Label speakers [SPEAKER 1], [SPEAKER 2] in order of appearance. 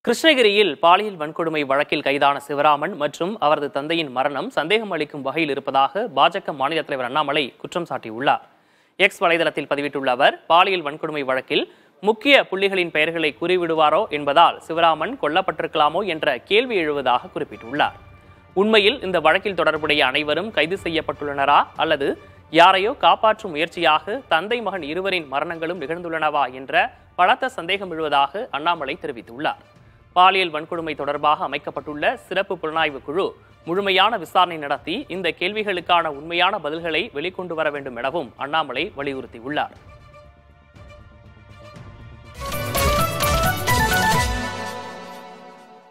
[SPEAKER 1] கிருஷ்ணகிரியில் பாலியல் வன்கொடுமை வழக்கில் கைதான சிவராமன் மற்றும் அவரது தந்தையின் மரணம் சந்தேகம் அளிக்கும் வகையில் இருப்பதாக பாஜக மாநில தலைவர் அண்ணாமலை குற்றம் சாட்டியுள்ளார் எக்ஸ் வலைதளத்தில் பதிவிட்டுள்ள அவர் பாலியல் வன்கொடுமை வழக்கில் முக்கிய புள்ளிகளின் பெயர்களை கூறிவிடுவாரோ என்பதால் சிவராமன் கொல்லப்பட்டிருக்கலாமோ என்ற கேள்வி எழுவதாக குறிப்பிட்டுள்ளார் உண்மையில் இந்த வழக்கில் தொடர்புடைய அனைவரும் கைது செய்யப்பட்டுள்ளனரா அல்லது யாரையோ காப்பாற்றும் முயற்சியாக தந்தை மகன் இருவரின் மரணங்களும் நிகழ்ந்துள்ளனவா என்ற பலத்த சந்தேகம் எழுவதாக அண்ணாமலை தெரிவித்துள்ளார் பாலியல் வன்கொடுமை தொடர்பாக அமைக்கப்பட்டுள்ள சிறப்பு புலனாய்வு குழு முழுமையான விசாரணை நடத்தி இந்த கேள்விகளுக்கான உண்மையான பதில்களை வெளிக்கொண்டு வர வேண்டும் எனவும் அண்ணாமலை வலியுறுத்தியுள்ளார்